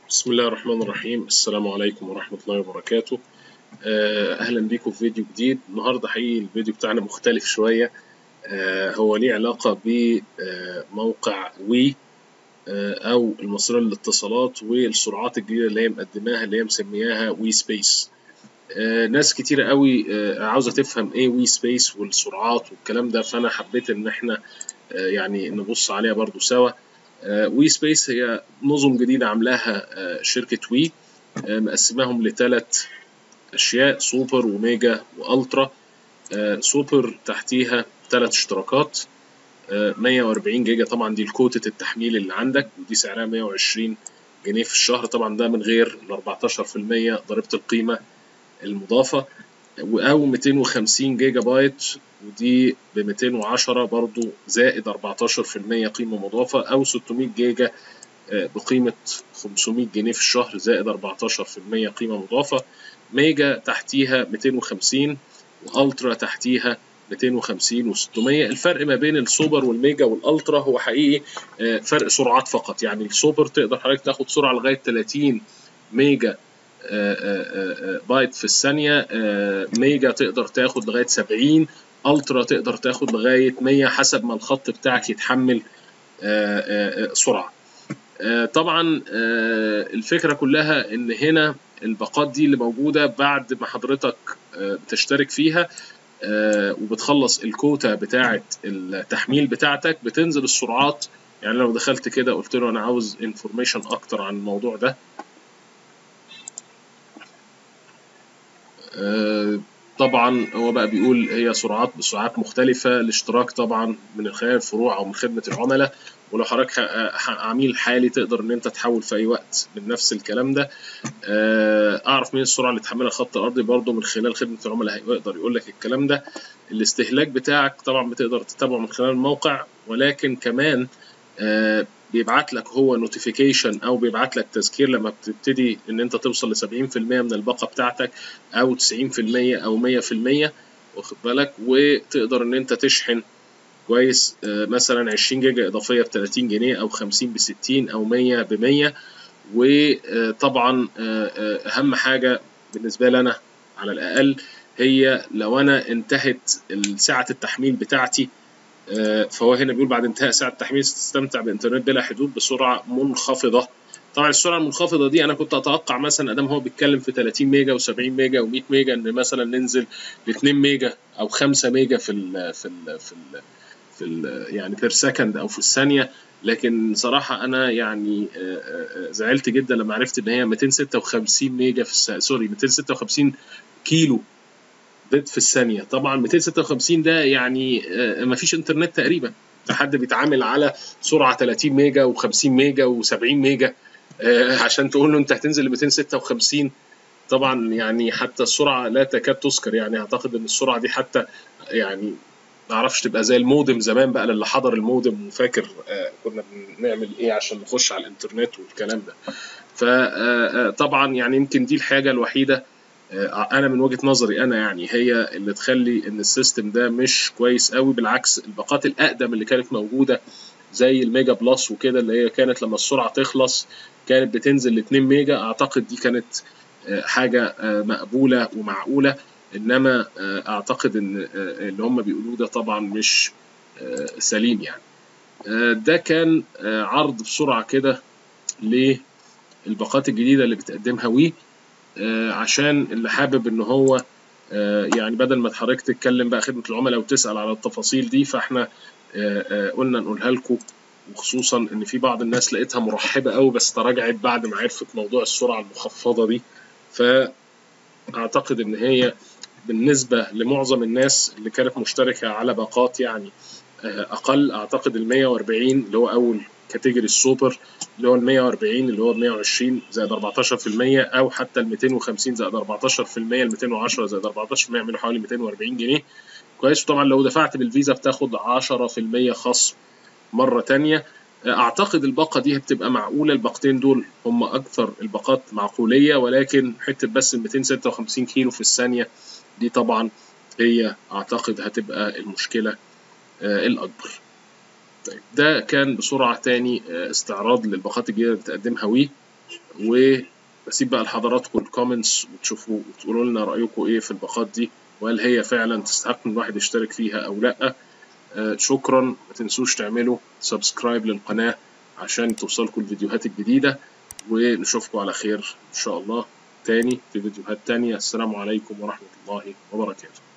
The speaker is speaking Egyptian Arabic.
بسم الله الرحمن الرحيم السلام عليكم ورحمة الله وبركاته آه، أهلا بيكم في فيديو جديد النهاردة حقيقي الفيديو بتاعنا مختلف شوية آه، هو ليه علاقة بموقع وي آه، أو المصرية للاتصالات والسرعات الجديدة اللي هي مقدماها اللي هي مسمياها وي سبيس ناس كتيرة قوي عاوزة تفهم إيه وي سبيس والسرعات والكلام ده فأنا حبيت إن إحنا يعني نبص عليها برضو سوا وي سبيس هي نظم جديدة عاملاها شركة وي مقسماهم لثلاث أشياء سوبر وميجا وألترا سوبر تحتيها ثلاث اشتراكات 140 جيجا طبعا دي الكوتة التحميل اللي عندك ودي سعرها 120 جنيه في الشهر طبعا ده من غير ال 14% ضريبة القيمة المضافة أو 250 جيجا بايت ودي ب 210 برضو زائد 14% قيمة مضافة أو 600 جيجا بقيمة 500 جنيه في الشهر زائد 14% قيمة مضافة ميجا تحتيها 250 والترا تحتيها 250 و600 الفرق ما بين السوبر والميجا والالترا هو حقيقي فرق سرعات فقط يعني السوبر تقدر حضرتك تاخد سرعة لغاية 30 ميجا بايت في الثانية ميجا تقدر تاخد لغاية 70 الترا تقدر تاخد لغاية 100 حسب ما الخط بتاعك يتحمل سرعة طبعا الفكرة كلها ان هنا الباقات دي اللي موجودة بعد ما حضرتك بتشترك فيها وبتخلص الكوتا بتاعة التحميل بتاعتك بتنزل السرعات يعني لو دخلت كده قلت له انا عاوز انفورميشن اكتر عن الموضوع ده طبعا هو بقى بيقول هي سرعات بسرعات مختلفة الاشتراك طبعا من خلال الفروع أو من خدمة العملاء ولو حضرتك عميل حالي تقدر إن أنت تحول في أي وقت من نفس الكلام ده أعرف مين السرعة اللي تحملها الخط الأرضي برضه من خلال خدمة العملاء يقدر يقول لك الكلام ده الاستهلاك بتاعك طبعا بتقدر تتابعه من خلال الموقع ولكن كمان بيبعت لك هو نوتيفيكيشن او بيبعت لك تذكير لما بتبتدي ان انت توصل ل 70% من الباقه بتاعتك او 90% او 100% واخد بالك وتقدر ان انت تشحن كويس مثلا 20 جيجا اضافيه ب 30 جنيه او 50 ب 60 او 100 ب 100 وطبعا اهم حاجه بالنسبه لي انا على الاقل هي لو انا انتهت ساعه التحميل بتاعتي فهو هنا بيقول بعد انتهاء ساعة التحميل ستستمتع بإنترنت بلا حدود بسرعة منخفضة طبعا السرعة المنخفضة دي أنا كنت أتوقع مثلا أدام هو بيتكلم في 30 ميجا و70 ميجا و100 ميجا إن مثلا ننزل ل 2 ميجا أو 5 ميجا في ال في ال في ال في ال يعني بير سكند أو في الثانية لكن صراحة أنا يعني زعلت جدا لما عرفت إن هي 256 ميجا في الثانية سوري 256 كيلو بت في الثانية طبعا 256 ده يعني ما فيش انترنت تقريبا حد بيتعامل على سرعة 30 ميجا و50 ميجا و70 ميجا عشان تقول له انت هتنزل ل 256 طبعا يعني حتى السرعة لا تكاد تذكر يعني اعتقد ان السرعة دي حتى يعني ما اعرفش تبقى زي المودم زمان بقى للي حضر المودم وفاكر كنا بنعمل ايه عشان نخش على الانترنت والكلام ده فطبعا يعني يمكن دي الحاجة الوحيدة انا من وجهه نظري انا يعني هي اللي تخلي ان السيستم ده مش كويس قوي بالعكس الباقات الاقدم اللي كانت موجوده زي الميجا بلس وكده اللي هي كانت لما السرعه تخلص كانت بتنزل ل 2 ميجا اعتقد دي كانت حاجه مقبوله ومعقوله انما اعتقد ان اللي هم بيقولوه ده طبعا مش سليم يعني ده كان عرض بسرعه كده للباقات الجديده اللي بتقدمها وي عشان اللي حابب ان هو يعني بدل ما حضرتك تتكلم بقى خدمه العملاء وتسال على التفاصيل دي فاحنا قلنا نقولها لكم وخصوصا ان في بعض الناس لقيتها مرحبه قوي بس تراجعت بعد ما عرفت موضوع السرعه المخفضه دي فاعتقد ان هي بالنسبه لمعظم الناس اللي كانت مشتركه على باقات يعني اقل اعتقد ال 140 اللي هو اول كاتيجوري السوبر اللي هو ال 140 اللي هو 120 زائد 14% او حتى ال 250 زائد 14% ال 210 زائد 14% يعملوا حوالي 240 جنيه كويس طبعا لو دفعت بالفيزا بتاخد 10% خصم مره تانية اعتقد الباقه دي بتبقى معقوله الباقتين دول هم اكثر الباقات معقوليه ولكن حته بس ال 256 كيلو في الثانيه دي طبعا هي اعتقد هتبقى المشكله الاكبر طيب ده كان بسرعة تاني استعراض للباقات الجديدة اللي بتقدمها وي وبسيب بقى لحضراتكم الكومنتس وتشوفوا وتقولوا لنا رأيكم إيه في الباقات دي وهل هي فعلا تستحق إن الواحد يشترك فيها أو لأ آه، شكرا ما تنسوش تعملوا سبسكرايب للقناة عشان توصلكم الفيديوهات الجديدة ونشوفكم على خير إن شاء الله تاني في فيديوهات تانية السلام عليكم ورحمة الله وبركاته